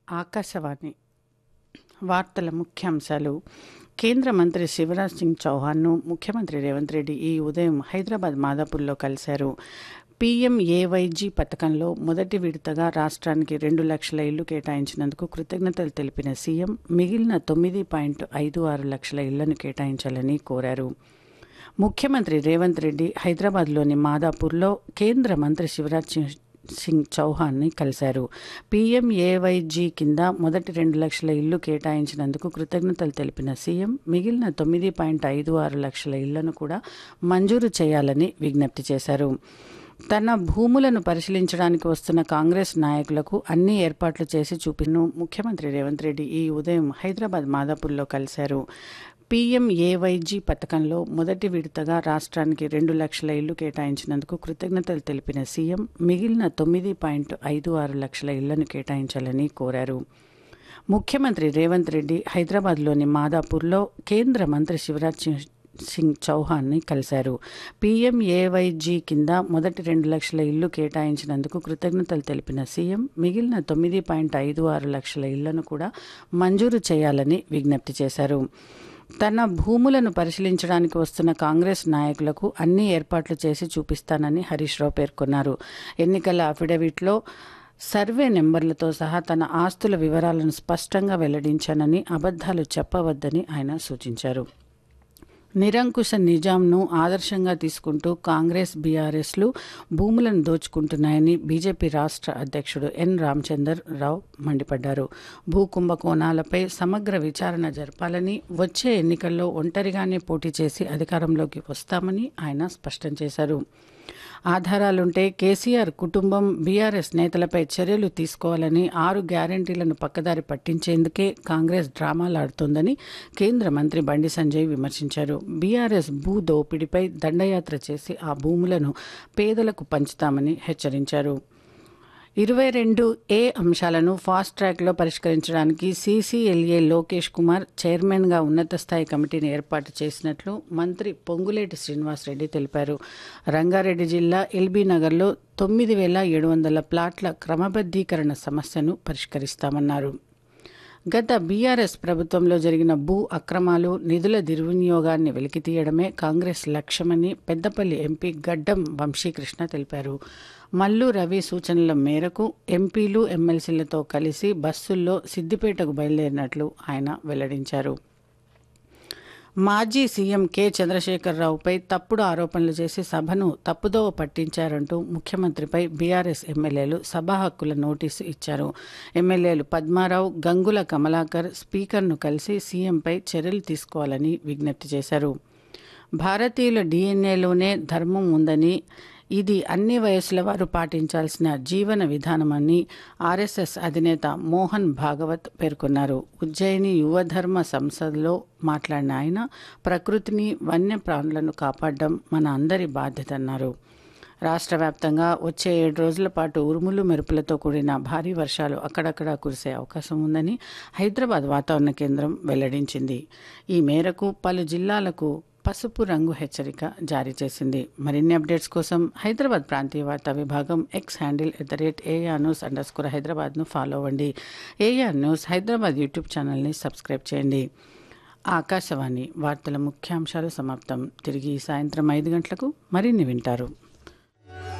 ఆకాశవాణి వార్తల ముఖ్యాంశాలు కేంద్ర మంత్రి శివరాజ్ సింగ్ చౌహాన్ను ముఖ్యమంత్రి రేవంత్ రెడ్డి ఈ ఉదయం హైదరాబాద్ మాదాపూర్లో కలిశారు పీఎంఏవైజీ పథకంలో మొదటి విడతగా రాష్ట్రానికి రెండు లక్షల ఇళ్లు కేటాయించినందుకు కృతజ్ఞతలు తెలిపిన సీఎం మిగిలిన తొమ్మిది పాయింట్ ఐదు ఆరు లక్షల ఇళ్లను కేటాయించాలని కోరారు ముఖ్యమంత్రి రేవంత్ రెడ్డి హైదరాబాద్లోని మాదాపూర్లో కేంద్ర మంత్రి శివరాజ్ సింగ్ సింగ్ చౌహాన్ని కలిశారు పీఎంఏవైజీ కింద మొదటి రెండు లక్షల ఇళ్లు కేటాయించినందుకు కృతజ్ఞతలు తెలిపిన సీఎం మిగిలిన తొమ్మిది పాయింట్ ఐదు ఆరు లక్షల ఇళ్లను కూడా మంజూరు చేయాలని విజ్ఞప్తి చేశారు తన భూములను పరిశీలించడానికి వస్తున్న కాంగ్రెస్ నాయకులకు అన్ని ఏర్పాట్లు చేసి చూపిను ముఖ్యమంత్రి రేవంత్ రెడ్డి ఈ ఉదయం హైదరాబాద్ మాదాపూర్లో కలిశారు పీఎంఏవైజీ పథకంలో మొదటి విడతగా రాష్ట్రానికి రెండు లక్షల ఇళ్లు కేటాయించినందుకు కృతజ్ఞతలు తెలిపిన సీఎం మిగిలిన తొమ్మిది పాయింట్ ఐదు ఆరు లక్షల ఇళ్లను కేటాయించాలని కోరారు ముఖ్యమంత్రి రేవంత్ రెడ్డి హైదరాబాద్లోని మాదాపూర్లో కేంద్ర మంత్రి శివరాజ్ సింగ్ చౌహాన్ని కలిశారు పీఎంఏవైజీ కింద మొదటి రెండు లక్షల ఇళ్లు కేటాయించినందుకు కృతజ్ఞతలు తెలిపిన సీఎం మిగిలిన తొమ్మిది పాయింట్ ఐదు ఆరు లక్షల ఇళ్లను కూడా మంజూరు చేయాలని విజ్ఞప్తి చేశారు తన భూములను పరిశీలించడానికి వస్తున్న కాంగ్రెస్ నాయకులకు అన్ని ఏర్పాట్లు చేసి చూపిస్తానని హరీష్ రావు పేర్కొన్నారు ఎన్నికల అఫిడవిట్లో సర్వే నెంబర్లతో సహా తన ఆస్తుల వివరాలను స్పష్టంగా వెల్లడించానని అబద్ధాలు చెప్పవద్దని ఆయన సూచించారు నిరంకుశ నిజాంను ఆదర్శంగా తీసుకుంటూ కాంగ్రెస్ బీఆర్ఎస్లు భూములను దోచుకుంటున్నాయని బీజేపీ రాష్ట్ర అధ్యక్షుడు ఎన్ రామచందర్ రావు మండిపడ్డారు భూ కుంభకోణాలపై సమగ్ర విచారణ జరపాలని వచ్చే ఎన్నికల్లో ఒంటరిగానే పోటీ చేసి అధికారంలోకి వస్తామని ఆయన స్పష్టం చేశారు ఆధారాలుంటే కేసీఆర్ కుటుంబం బీఆర్ఎస్ నేతలపై చర్యలు తీసుకోవాలని ఆరు గ్యారంటీలను పక్కదారి పట్టించేందుకే కాంగ్రెస్ డ్రామాలాడుతోందని కేంద్ర మంత్రి బండి సంజయ్ విమర్శించారు బీఆర్ఎస్ భూ దోపిడీపై దండయాత్ర చేసి ఆ భూములను పేదలకు పంచుతామని హెచ్చరించారు ఇరవై రెండు ఏ అంశాలను ఫాస్ట్ ట్రాక్లో పరిష్కరించడానికి సీసీఎల్ఏ లోకేష్ కుమార్ చైర్మన్గా ఉన్నత స్థాయి కమిటీని ఏర్పాటు చేసినట్లు మంత్రి పొంగులేటి శ్రీనివాసరెడ్డి తెలిపారు రంగారెడ్డి జిల్లా ఎల్బీ నగర్లో తొమ్మిది వేల ఏడు వందల ప్లాట్ల క్రమబద్దీకరణ సమస్యను పరిష్కరిస్తామన్నారు గత బీఆర్ఎస్ ప్రభుత్వంలో జరిగిన భూ అక్రమాలు నిధుల దుర్వినియోగాన్ని వెలికితీయడమే కాంగ్రెస్ లక్ష్యమని పెద్దపల్లి ఎంపీ గడ్డం వంశీకృష్ణ తెలిపారు మల్లు రవి సూచనల మేరకు ఎంపీలు ఎమ్మెల్సీలతో కలిసి బస్సుల్లో సిద్దిపేటకు బయలుదేరినట్లు ఆయన వెల్లడించారు మాజీ సీఎం కె చంద్రశేఖరరావుపై తప్పుడు ఆరోపణలు చేసి సభను తప్పుదోవ పట్టించారంటూ ముఖ్యమంత్రిపై బీఆర్ఎస్ ఎమ్మెల్యేలు సభా హక్కుల నోటీసు ఇచ్చారు ఎమ్మెల్యేలు పద్మారావు గంగుల కమలాకర్ స్పీకర్ను కలిసి సీఎంపై చర్యలు తీసుకోవాలని విజ్ఞప్తి చేశారు భారతీయుల డిఎన్ఏలోనే ధర్మం ఉందని ఇది అన్ని వయసుల వారు పాటించాల్సిన జీవన విధానమని ఆర్ఎస్ఎస్ అధినేత మోహన్ భాగవత్ పేర్కొన్నారు ఉజ్జయిని యువధర్మ సంసద్లో మాట్లాడిన ఆయన ప్రకృతిని వన్యప్రాణులను కాపాడడం మన అందరి బాధ్యత అన్నారు రాష్ట్ర వ్యాప్తంగా వచ్చే ఏడు రోజుల పాటు ఉరుములు మెరుపులతో కూడిన భారీ వర్షాలు అక్కడక్కడ కురిసే అవకాశం ఉందని హైదరాబాద్ వాతావరణ కేంద్రం వెల్లడించింది ఈ మేరకు పలు జిల్లాలకు పసుపు రంగు హెచ్చరిక జారీ చేసింది మరిన్ని అప్డేట్స్ కోసం హైదరాబాద్ ప్రాంతీయ వార్తా విభాగం X handle at the rate AR news underscore హైదరాబాద్ను ఫాలో అవ్వండి ఏఆర్ న్యూస్ హైదరాబాద్ యూట్యూబ్ ఛానల్ని సబ్స్క్రైబ్ చేయండి ఆకాశవాణి వార్తల ముఖ్యాంశాలు సమాప్తం తిరిగి సాయంత్రం ఐదు గంటలకు మరిన్ని వింటారు